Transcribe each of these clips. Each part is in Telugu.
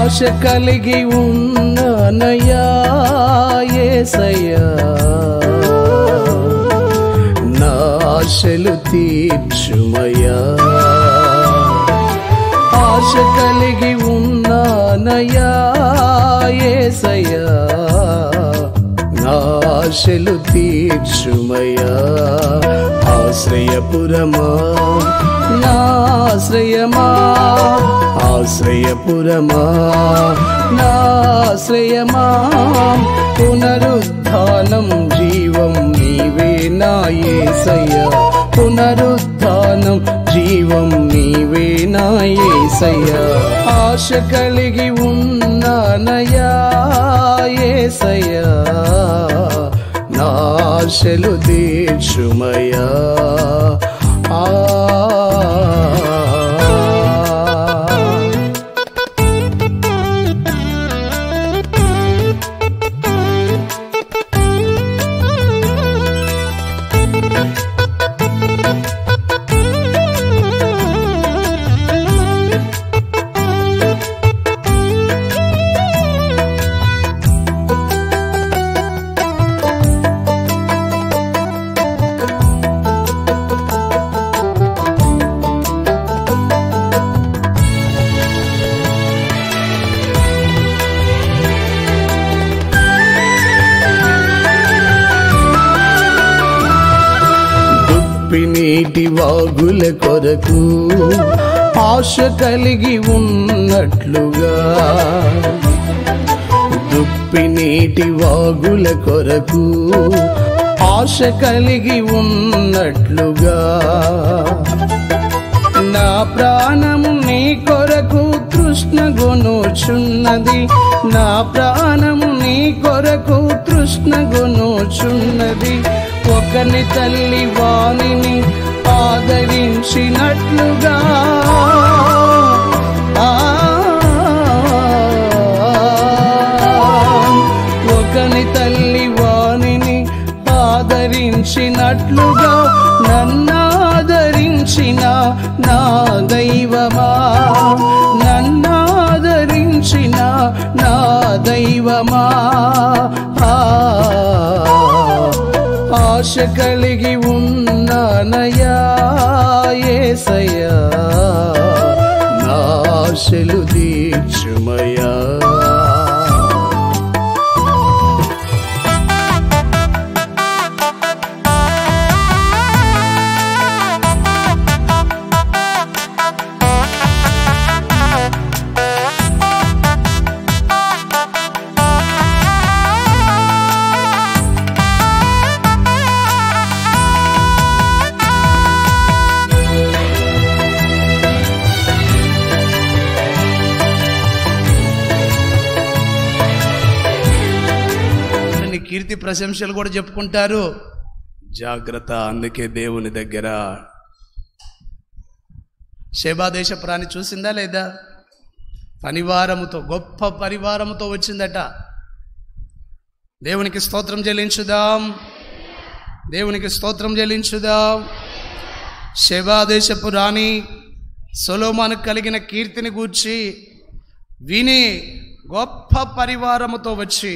ఆశ కలిగి ఉన్నానయ్యా ఏసయ్యా నా ఆశలు తీర్చుమయ్యా ఆశ కలిగి ఉన్నానయ్యా ఏసయ్యా నా ఆశలు తీర్చుమయ్యా ఆశ్రయపురమా నా ఆశ్రయమా ఆశ్రయపురమా నా ఆశ్రయమా పునరుద్ధానం జీవం నీవే నా యేసయ్యా పునరుద్ధానం జీవం నీవే నా యేసయ్యా ఆశ కలిగి ఉన్నానయ్యా యేసయ్యా నా ఆశలు తీర్చుమయ్యా ఆ దుప్పి నీటి వాగుల కొరకు ఆశ కలిగి ఉన్నట్లుగా దుప్పి నీటి వాగుల కొరకు ఆశ కలిగి ఉన్నట్లుగా నా ప్రాణము నీ కొరకు తృష్ణగొనుచున్నది నా ప్రాణము నీ కొరకు తృష్ణగొనుచున్నది ఒకని తల్లి వాణిని ఆదరించినట్లుగా ఆ ఒకని తల్లి వాణిని ఆదరించినట్లుగా నన్నాదరించిన నా దైవమా నన్నాదరించిన నా దైవమా ఆ, ఆశ కలిగి ఉన్నానయా ఏసయ్యా నా ఆశలు తీర్చుమయ్యా నీ కీర్తి ప్రశంసలు కూడా చెప్పుకుంటారు జాగ్రత్త అందుకే దేవుని దగ్గర శేబాదేశ ప్రాణి చూసిందా లేదా పరివారముతో గొప్ప పరివారముతో వచ్చిందట దేవునికి స్తోత్రం చెల్లించుదాం దేవునికి స్తోత్రం చెల్లించుదాం శేబాదేశపు రాణి సొలోమాను కలిగిన కీర్తిని గూర్చి విని గొప్ప పరివారముతో వచ్చి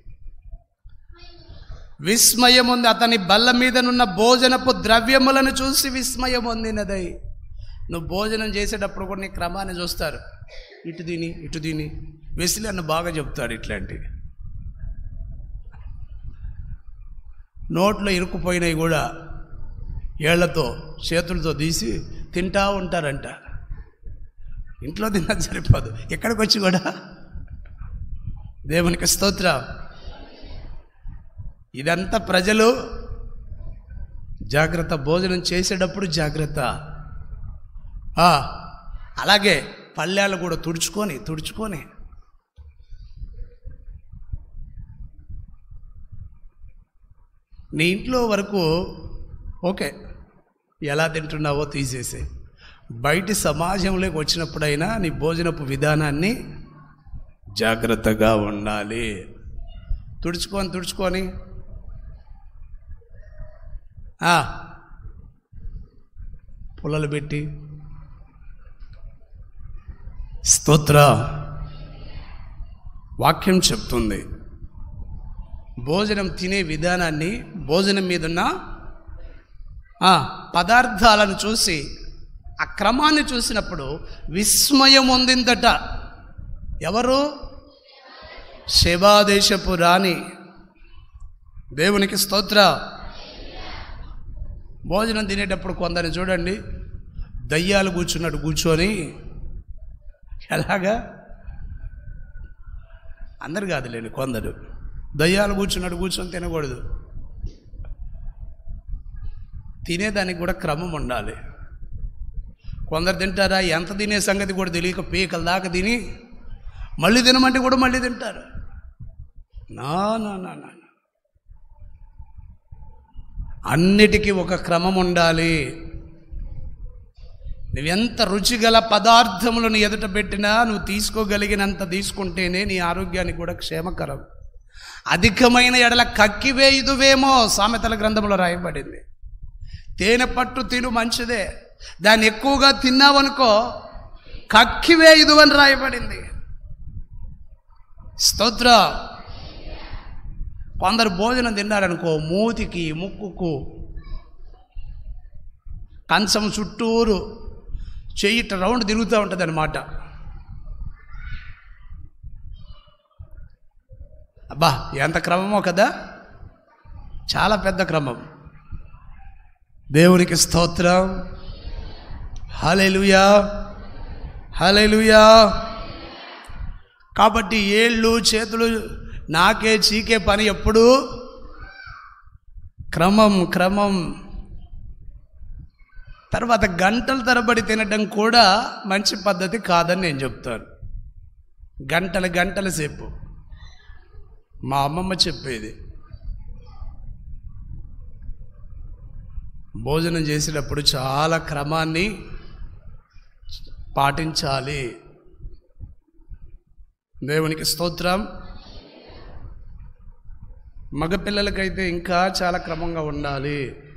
విస్మయం ఉంది అతని బల్ల మీదనున్న భోజనపు ద్రవ్యములను చూసి విస్మయం పొందినదై నువ్వు భోజనం చేసేటప్పుడు కూడా నీ క్రమాన్ని చూస్తారు ఇటు దీని ఇటు దీని వెసిలి అన్న బాగా చెప్తాడు ఇట్లాంటి నోట్లో ఇరుక్కుపోయినవి కూడా ఏళ్లతో చేతులతో తీసి తింటా ఉంటారంట ఇంట్లో తిన్నది సరిపోదు ఎక్కడికి వచ్చి కూడా దేవునికి స్తోత్రం ఇదంతా ప్రజలు జాగ్రత్త భోజనం చేసేటప్పుడు జాగ్రత్త ఆ, అలాగే పళ్ళాలు కూడా తుడుచుకొని తుడుచుకొని నీ ఇంట్లో వరకు ఓకే ఎలా తింటున్నావో తీసేసి బయటి సమాజంలోకి వచ్చినప్పుడైనా నీ భోజనపు విధానాన్ని జాగ్రత్తగా ఉండాలి తుడుచుకొని తుడుచుకొని ఆ, పుల్లలు పెట్టి స్తోత్ర వాక్యం చెప్తుంది భోజనం తినే విధానాన్ని భోజనం మీదున్న ఆ, పదార్థాలను చూసి ఆ క్రమాన్ని చూసినప్పుడు విస్మయం పొందిందట ఎవరు శివాదేశపు రాణి దేవునికి స్తోత్ర భోజనం తినేటప్పుడు కొందరిని చూడండి దయ్యాలు కూర్చున్నట్టు కూర్చొని ఎలాగా అందరు కాదులేండి కొందరు దయ్యాలు కూర్చున్నట్టు కూర్చొని తినకూడదు తినేదానికి కూడా క్రమం ఉండాలి కొందరు తింటారా ఎంత తినే సంగతి కూడా తెలియక పీకల దాకా తిని మళ్ళీ తినమంటే కూడా మళ్ళీ తింటారు నా నా నా నా నా. అన్నిటికీ ఒక క్రమం ఉండాలి నువ్వెంత రుచిగల పదార్థములను ఎదుట పెట్టినా నువ్వు తీసుకోగలిగినంత తీసుకుంటేనే నీ ఆరోగ్యానికి కూడా క్షేమకరం అధికమైన ఎడల కక్కివేయుదువేమో సామెతల గ్రంథంలో రాయబడింది తేనె పట్టు తిను మంచిదే దాన్ని ఎక్కువగా తిన్నావనుకో కక్కివేయుదు అని రాయబడింది స్తోత్ర కొందరు భోజనం తిన్నారనుకో మూతికి ముక్కుకు కంచం చుట్టూరు చెయ్యిట రౌండ్ తిరుగుతూ ఉంటుంది అనమాట అబ్బా ఎంత క్రమమో కదా చాలా పెద్ద క్రమం దేవునికి స్తోత్రం హలెలుయా హలెలుయా కాబట్టి ఏళ్ళు చేతులు నాకే చీకే పని ఎప్పుడు క్రమం క్రమం తర్వాత గంటల తరబడి తినడం కూడా మంచి పద్ధతి కాదని నేను చెప్తాను గంటల గంటల సేపు మా అమ్మమ్మ చెప్పేది భోజనం చేసేటప్పుడు చాలా క్రమాన్ని పాటించాలి దేవునికి స్తోత్రం మగపిల్లలకైతే ఇంకా చాలా క్రమంగా ఉండాలి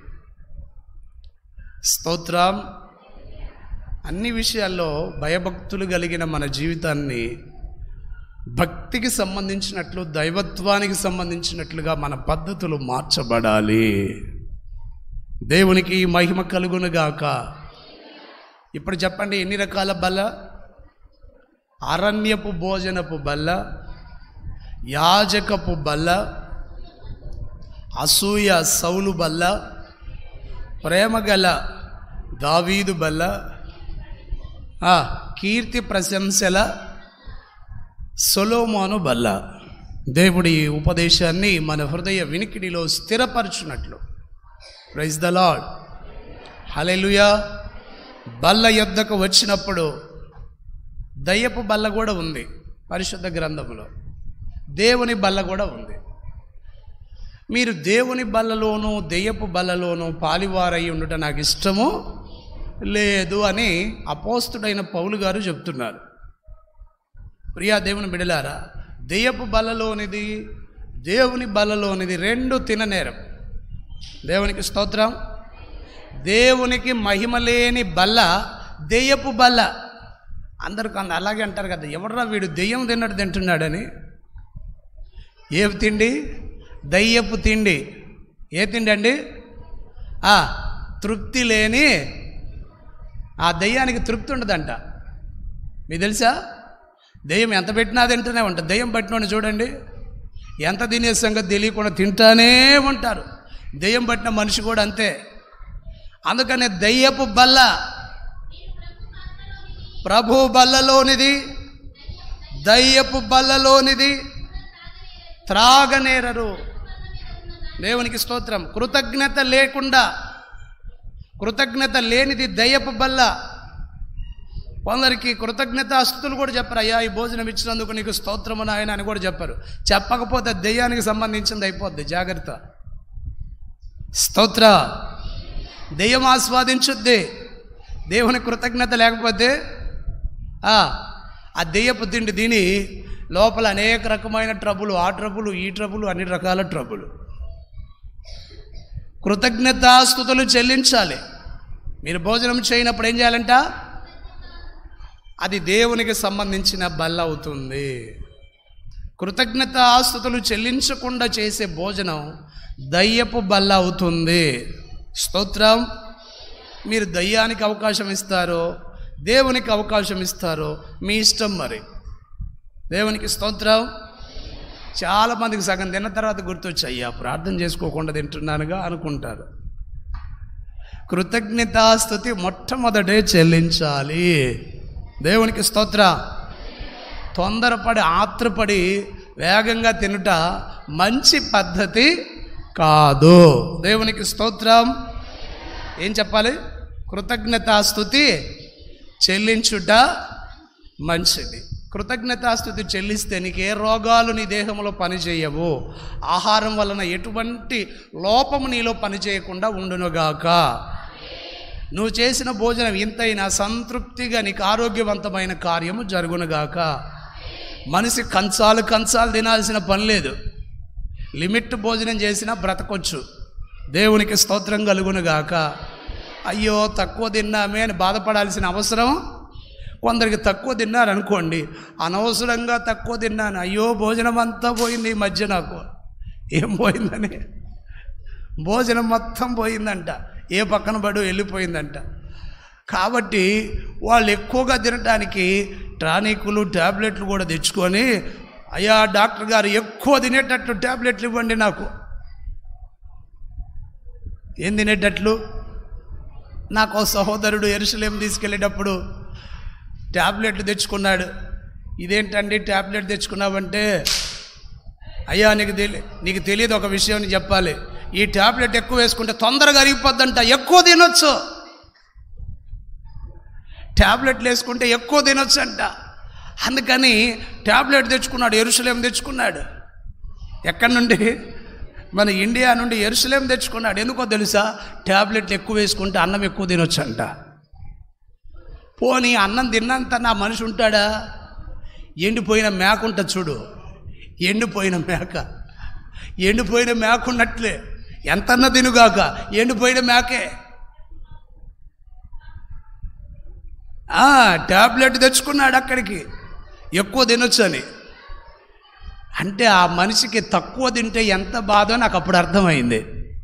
స్తోత్రం అన్ని విషయాల్లో భయభక్తులు కలిగిన మన జీవితాన్ని భక్తికి సంబంధించినట్లు దైవత్వానికి సంబంధించినట్లుగా మన పద్ధతులు మార్చబడాలి దేవునికి మహిమ కలుగునుగాక ఇప్పుడు చెప్పండి ఎన్ని రకాల బల్ల అరణ్యపు భోజనపు బల్ల యాజకపు బల్ల అసూయ సౌలు బల్ల ప్రేమగల దావీదు బల్ల ఆ, కీర్తి ప్రశంసల సొలోమాను బల్ల దేవుడి ఉపదేశాన్ని మన హృదయ వినికిడిలో స్థిరపరచునట్లు ప్రైజ్ ద లాడ్ హలెలుయా బల్ల యొద్దకు వచ్చినప్పుడు దయ్యపు బల్ల కూడా ఉంది పరిశుద్ధ గ్రంథంలో దేవుని బల్ల కూడా ఉంది మీరు దేవుని బల్లలోనూ దెయ్యపు బల్లలోనూ పాలివారై ఉండుట నాకు ఇష్టము లేదు అని అపోస్తుడైన పౌలు గారు చెప్తున్నారు ప్రియా దేవుని బిడలారా దెయ్యపు బల్లలోనిది దేవుని బల్లలోనిది రెండు తిననేరం దేవునికి స్తోత్రం దేవునికి మహిమ లేని బల్ల దెయ్యపు బల్ల అందరూ కొంత అలాగే అంటారు కదా ఎవడరా వీడు దెయ్యం తిన్నట్టు తింటున్నాడని ఏ తిండి దయ్యపు తిండి ఏ తిండి అండి ఆ, తృప్తి లేని ఆ దయ్యానికి తృప్తి ఉండదంట మీకు తెలుసా దెయ్యం ఎంత పెట్టినా తింటూనే ఉంటుంది దెయ్యం పట్టినోడిని చూడండి ఎంత తినే సంగతి తెలియకుండా తింటానే ఉంటారు దెయ్యం పట్టిన మనిషి కూడా అంతే అందుకనే దయ్యపు బల్ల ప్రభు బల్లలోనిది దయ్యపు బల్లలోనిది త్రాగనేరరు దేవునికి స్తోత్రం కృతజ్ఞత లేకుండా కృతజ్ఞత లేనిది దయ్యపు బల్ల కొందరికి కృతజ్ఞత అస్తులు కూడా చెప్పరు అయ్యా ఈ భోజనం ఇచ్చినందుకు నీకు స్తోత్రము నాయన అని కూడా చెప్పరు చెప్పకపోతే దెయ్యానికి సంబంధించింది అయిపోద్ది జాగ్రత్త స్తోత్ర దెయ్యం ఆస్వాదించుద్ది దేవుని కృతజ్ఞత లేకపోతే ఆ ఆ దెయ్యపు తిండి తిని లోపల అనేక రకమైన ట్రబులు ఆ ట్రబులు ఈ ట్రబులు అన్ని రకాల ట్రబులు కృతజ్ఞతాస్థుతులు చెల్లించాలి మీరు భోజనం చేయనప్పుడు ఏం చేయాలంట అది దేవునికి సంబంధించిన బల్ల అవుతుంది కృతజ్ఞత ఆస్తుతులు చెల్లించకుండా చేసే భోజనం దయ్యపు బల్ల అవుతుంది స్తోత్రం మీరు దయ్యానికి అవకాశం ఇస్తారో దేవునికి అవకాశం ఇస్తారో మీ ఇష్టం మరి దేవునికి స్తోత్రం చాలా మందికి సగం తిన్న తర్వాత గుర్తొచ్చి అయ్యా ప్రార్థన చేసుకోకుండా తింటున్నానుగా అనుకుంటారు కృతజ్ఞతాస్థుతి మొట్టమొదటే చెల్లించాలి దేవునికి స్తోత్ర తొందరపడి ఆత్రపడి వేగంగా తినుట మంచి పద్ధతి కాదు దేవునికి స్తోత్రం ఏం చెప్పాలి కృతజ్ఞతాస్థుతి చెల్లించుట మంచిది కృతజ్ఞతాస్థుతి చెల్లిస్తే నీకు ఏ రోగాలు నీ దేహంలో పనిచేయవు ఆహారం వలన ఎటువంటి లోపము నీలో పనిచేయకుండా ఉండునుగాక నువ్వు చేసిన భోజనం ఇంతైనా సంతృప్తిగా నీకు ఆరోగ్యవంతమైన కార్యము జరుగునుగాక మనిషి కంచాలు కంచాలు తినాల్సిన పని లేదు లిమిట్ భోజనం చేసినా బ్రతకొచ్చు దేవునికి స్తోత్రం కలుగునుగాక అయ్యో తక్కువ తిన్నామే అని బాధపడాల్సిన అవసరం కొందరికి తక్కువ తిన్నారనుకోండి అనవసరంగా తక్కువ తిన్నాను అయ్యో భోజనం అంతా పోయింది ఈ మధ్య నాకు ఏం పోయిందని భోజనం మొత్తం పోయిందంట ఏ పక్కన పడు వెళ్ళిపోయిందంట కాబట్టి వాళ్ళు ఎక్కువగా తినడానికి టానికులు ట్యాబ్లెట్లు కూడా తెచ్చుకొని అయ్యా డాక్టర్ గారు ఎక్కువ తినేటట్లు ట్యాబ్లెట్లు ఇవ్వండి నాకు ఏం తినేటట్లు నాకు ఓ సహోదరుడు ఎరుసలేం తీసుకెళ్ళేటప్పుడు ట్యాబ్లెట్లు తెచ్చుకున్నాడు ఇదేంటండి ట్యాబ్లెట్ తెచ్చుకున్నావంటే అయ్యా నీకు తెలి నీకు తెలియదు ఒక విషయం అని చెప్పాలి ఈ ట్యాబ్లెట్ ఎక్కువ వేసుకుంటే తొందరగా అరిగిపోద్దంట ఎక్కువ తినొచ్చు ట్యాబ్లెట్లు వేసుకుంటే ఎక్కువ తినొచ్చు అంట అందుకని ట్యాబ్లెట్ తెచ్చుకున్నాడు ఎరుసలేం తెచ్చుకున్నాడు ఎక్కడి నుండి మన ఇండియా నుండి ఎరుసలేం తెచ్చుకున్నాడు ఎందుకో తెలుసా ట్యాబ్లెట్లు ఎక్కువ వేసుకుంటే అన్నం ఎక్కువ తినొచ్చు అంట పోనీ అన్నం తిన్నంత నా మనిషి ఉంటాడా ఎండిపోయిన మేక ఉంటుంది చూడు ఎండిపోయిన మేక ఎండిపోయిన మేక ఉన్నట్లే ఎంతన్నా తినుగాక ఎండిపోయిన మేకే ఆ, టాబ్లెట్ తెచ్చుకున్నాడు అక్కడికి ఎక్కువ తినొచ్చు అని అంటే ఆ మనిషికి తక్కువ తింటే ఎంత బాధో నాకు అప్పుడు అర్థమైంది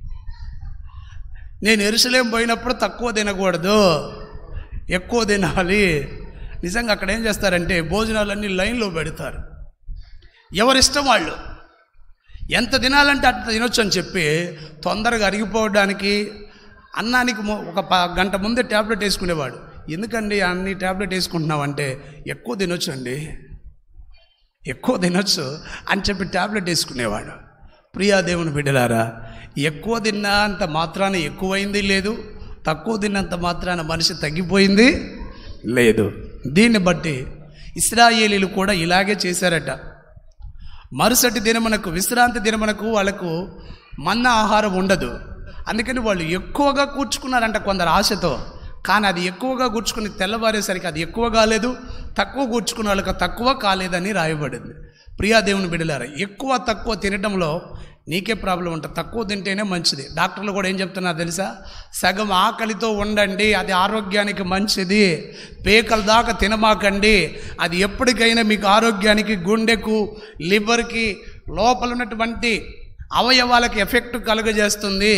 నేను ఎరుసలేం పోయినప్పుడు తక్కువ తినకూడదు ఎక్కువ తినాలి నిజంగా అక్కడ ఏం చేస్తారంటే భోజనాలన్నీ లైన్లో పెడతారు ఎవరిష్టం వాళ్ళు ఎంత తినాలంటే అంత తినొచ్చు అని చెప్పి తొందరగా అరిగిపోవడానికి అన్నానికి మొ- ఒక ప గంట ముందే ట్యాబ్లెట్ వేసుకునేవాడు ఎందుకండి అన్ని ట్యాబ్లెట్ వేసుకుంటున్నావంటే ఎక్కువ తినొచ్చు అండి ఎక్కువ తినొచ్చు అని చెప్పి ట్యాబ్లెట్ వేసుకునేవాడు ప్రియా దేవుని బిడ్డలారా ఎక్కువ తిన్నా అంత మాత్రాన ఎక్కువైంది లేదు తక్కువ తిన్నంత మాత్రాన మనిషి తగ్గిపోయింది లేదు దీన్ని బట్టి ఇస్రాయేలీలు కూడా ఇలాగే చేశారట మరుసటి దినమునకు విశ్రాంతి దినమునకు వాళ్ళకు మన్న ఆహారం ఉండదు అందుకని వాళ్ళు ఎక్కువగా కూర్చుకున్నారంట కొందరు ఆశతో కానీ అది ఎక్కువగా కూర్చుకుని తెల్లవారేసరికి అది ఎక్కువ కాలేదు తక్కువ కూర్చుకున్న వాళ్ళకి తక్కువ కాలేదని రాయబడింది ప్రియా దేవుని బిడ్డలారా ఎక్కువ తక్కువ తినడంలో నీకే ప్రాబ్లం ఉంటుంది తక్కువ తింటేనే మంచిది డాక్టర్లు కూడా ఏం చెప్తున్నారు తెలుసా సగం ఆకలితో ఉండండి అది ఆరోగ్యానికి మంచిది పేకల దాకా తినమాకండి అది ఎప్పటికైనా మీకు ఆరోగ్యానికి గుండెకు లివర్కి లోపల ఉన్నటువంటి అవయవాలకు ఎఫెక్ట్ కలుగజేస్తుంది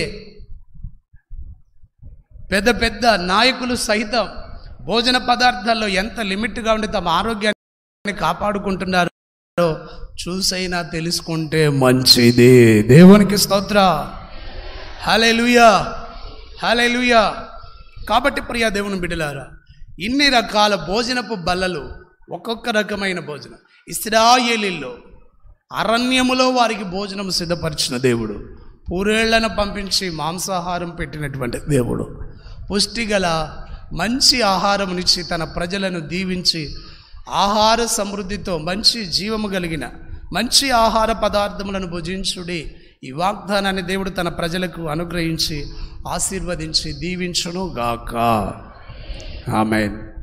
పెద్ద పెద్ద నాయకులు సహితం భోజన పదార్థాల్లో ఎంత లిమిట్గా ఉండి తమ ఆరోగ్యాన్ని కాపాడుకుంటున్నారో చూసైనా తెలుసుకుంటే మంచిది దేవునికి స్తోత్ర హలెలుయా హలెలుయా కాబట్టి ప్రియా దేవుని బిడ్డలారా ఇన్ని రకాల భోజనపు బల్లలు ఒక్కొక్క రకమైన భోజనం ఇస్రాయేలీల్లో అరణ్యములో వారికి భోజనం సిద్ధపరిచిన దేవుడు పూరేళ్లను పంపించి మాంసాహారం పెట్టినటువంటి దేవుడు పుష్టిగల మంచి ఆహారమునిచ్చి తన ప్రజలను దీవించి ఆహార సమృద్ధితో మంచి జీవము కలిగిన మంచి ఆహార పదార్థములను భుజించుడి ఈ వాగ్దానాన్ని దేవుడు తన ప్రజలకు అనుగ్రహించి ఆశీర్వదించి దీవించును గాక ఆమెన్